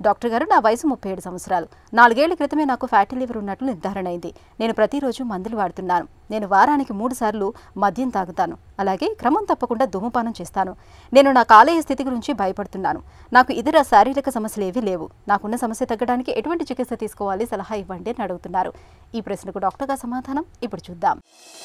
doctor గారు నా వయసు ముప్పై ఏడు సంవత్సరాలు నాలుగేళ్ల క్రితమే నాకు ఫ్యాటీ లివర్ ఉన్నట్లు నిర్ధారణ అయింది నేను ప్రతిరోజు మందులు వాడుతున్నాను నేను వారానికి మూడు సార్లు మద్యం తాగుతాను అలాగే క్రమం తప్పకుండా ధూమపానం చేస్తాను నేను నా కాలేయ స్థితి గురించి భయపడుతున్నాను నాకు ఇతర శారీరక సమస్యలు ఏవీ లేవు నాకున్న సమస్య తగ్గడానికి ఎటువంటి చికిత్స తీసుకోవాలి సలహా ఇవ్వండి అని అడుగుతున్నారు ఈ ప్రశ్నకు డాక్టర్గా సమాధానం ఇప్పుడు చూద్దాం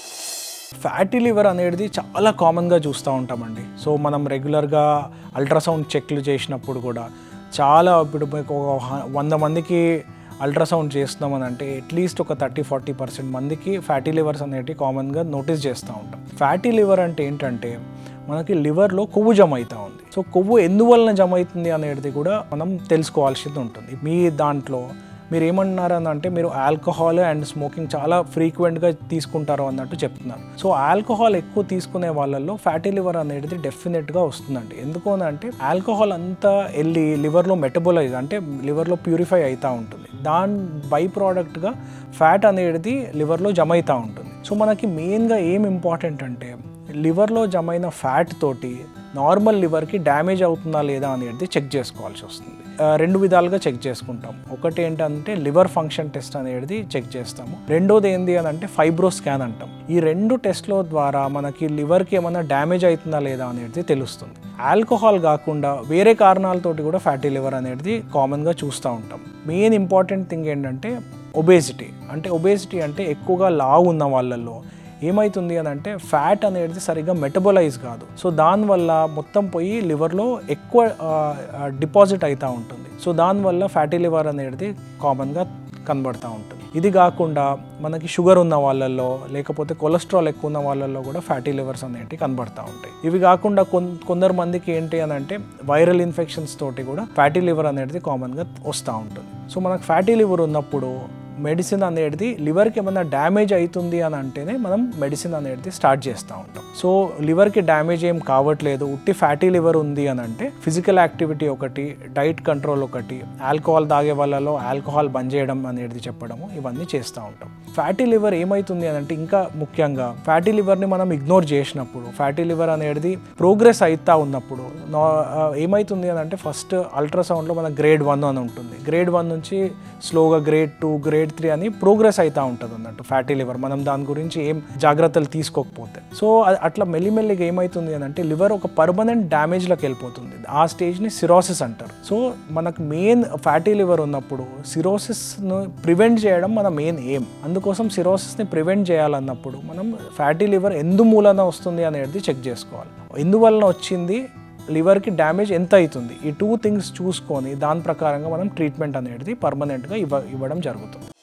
ఫ్యాటీ లివర్ అనేది చాలా కామన్గా చూస్తూ ఉంటామండి సో మనం రెగ్యులర్గా అల్ట్రాసౌండ్ చెక్లు చేసినప్పుడు కూడా చాలా ఇప్పుడు మీకు ఒక హ- వంద మందికి అల్ట్రాసౌండ్ చేస్తున్నామని అంటే అట్లీస్ట్ ఒక థర్టీ ఫార్టీ పర్సెంట్ మందికి ఫ్యాటీ లివర్స్ అనేటివి కామన్గా నోటీస్ చేస్తూ ఉంటాం ఫ్యాటీ లివర్ అంటే ఏంటంటే మనకి లివర్లో కొవ్వు జమ అవుతూ ఉంది సో కొవ్వు ఎందువలన జమ అవుతుంది అనేది కూడా మనం తెలుసుకోవాల్సింది ఉంటుంది మీ దాంట్లో మీరు ఏమంటున్నారు అని అంటే మీరు ఆల్కహాల్ అండ్ స్మోకింగ్ చాలా ఫ్రీక్వెంట్గా తీసుకుంటారు అన్నట్టు చెప్తున్నారు సో ఆల్కహాల్ ఎక్కువ తీసుకునే వాళ్ళల్లో ఫ్యాటీ లివర్ అనేది డెఫినెట్గా వస్తుందండి ఎందుకు అని అంటే ఆల్కహాల్ అంతా వెళ్ళి లివర్లో మెటబోలైజ్ అంటే లివర్లో ప్యూరిఫై అవుతూ ఉంటుంది దాని బై ప్రోడక్ట్గా ఫ్యాట్ అనేది లివర్లో జమ అవుతూ ఉంటుంది సో మనకి మెయిన్గా ఏం ఇంపార్టెంట్ అంటే లివర్లో జమైన ఫ్యాట్ తోటి నార్మల్ లివర్కి డ్యామేజ్ అవుతుందా లేదా అనేది చెక్ చేసుకోవాల్సి వస్తుంది ఆ, రెండు విధాలుగా చెక్ చేసుకుంటాం ఒకటి ఏంటంటే లివర్ ఫంక్షన్ టెస్ట్ అనేది చెక్ చేస్తాము రెండోది ఏంటి అని అంటే ఫైబ్రో స్కాన్ అంటాం ఈ రెండు టెస్ట్ల ద్వారా మనకి లివర్కి ఏమైనా డ్యామేజ్ అవుతుందా లేదా అనేది తెలుస్తుంది ఆల్కహాల్ కాకుండా వేరే కారణాలతోటి కూడా ఫ్యాటీ లివర్ అనేది కామన్గా చూస్తూ ఉంటాం మెయిన్ ఇంపార్టెంట్ థింగ్ ఏంటంటే ఒబేసిటీ అంటే ఒబేసిటీ అంటే ఎక్కువగా లావు ఉన్న వాళ్ళల్లో ఏమవుతుంది అని అంటే ఫ్యాట్ అనేది సరిగ్గా మెటబలైజ్ కాదు సో దానివల్ల మొత్తం పోయి లివర్లో ఎక్కువ డిపాజిట్ అవుతూ ఉంటుంది సో దానివల్ల ఫ్యాటీ లివర్ అనేది కామన్గా కనబడుతూ ఉంటుంది ఇది కాకుండా మనకి షుగర్ ఉన్న వాళ్ళల్లో లేకపోతే కొలెస్ట్రాల్ ఎక్కువ ఉన్న వాళ్ళల్లో కూడా ఫ్యాటీ లివర్స్ అనేవి కనబడుతూ ఉంటాయి ఇవి కాకుండా కొన్ కొందరు మందికి ఏంటి అని అంటే వైరల్ ఇన్ఫెక్షన్స్ తోటి కూడా ఫ్యాటీ లివర్ అనేది కామన్గా వస్తూ ఉంటుంది సో మనకు ఫ్యాటీ లివర్ ఉన్నప్పుడు మెడిసిన్ అనేది లివర్కి ఏమైనా డ్యామేజ్ అవుతుంది అని అంటేనే మనం మెడిసిన్ అనేది స్టార్ట్ చేస్తూ ఉంటాం సో లివర్కి డ్యామేజ్ ఏం కావట్లేదు ఉట్టి ఫ్యాటీ లివర్ ఉంది అని అంటే ఫిజికల్ యాక్టివిటీ ఒకటి డైట్ కంట్రోల్ ఒకటి ఆల్కహాల్ తాగే వాళ్ళలో ఆల్కహాల్ బంద్ చేయడం అనేది చెప్పడము ఇవన్నీ చేస్తూ ఉంటాం ఫ్యాటీ లివర్ ఏమవుతుంది అని అంటే ఇంకా ముఖ్యంగా ఫ్యాటీ లివర్ని మనం ఇగ్నోర్ చేసినప్పుడు ఫ్యాటీ లివర్ అనేది ప్రోగ్రెస్ అవుతా ఉన్నప్పుడు నా ఆ, ఏమవుతుంది అని అంటే ఫస్ట్ అల్ట్రాసౌండ్లో మన గ్రేడ్ వన్ అని ఉంటుంది గ్రేడ్ వన్ నుంచి స్లోగా గ్రేడ్ టూ గ్రేడ్ త్రీ అని ప్రోగ్రెస్ అవుతూ ఉంటుంది అన్నట్టు ఫ్యాటీ లివర్ మనం దాని గురించి ఏం జాగ్రత్తలు తీసుకోకపోతే సో అ- అట్లా మెల్లిమెల్లిగా ఏమవుతుంది అని అంటే లివర్ ఒక పర్మనెంట్ డ్యామేజ్లోకి వెళ్ళిపోతుంది ఆ స్టేజ్ని సిరోసిస్ అంటారు సో మనకు మెయిన్ ఫ్యాటీ లివర్ ఉన్నప్పుడు సిరోసిస్ను ప్రివెంట్ చేయడం మన మెయిన్ ఎయిమ్ అందుకోసం సిరోసిస్ని ప్రివెంట్ చేయాలన్నప్పుడు మనం ఫ్యాటీ లివర్ ఎందు మూలన వస్తుంది అనేది చెక్ చేసుకోవాలి ఎందువలన వచ్చింది లివర్కి డ్యామేజ్ ఎంత అవుతుంది ఈ టూ థింగ్స్ చూసుకొని దాని ప్రకారంగా మనం ట్రీట్మెంట్ అనేది పర్మనెంట్గా ఇవ్వ ఇవ్వడం జరుగుతుంది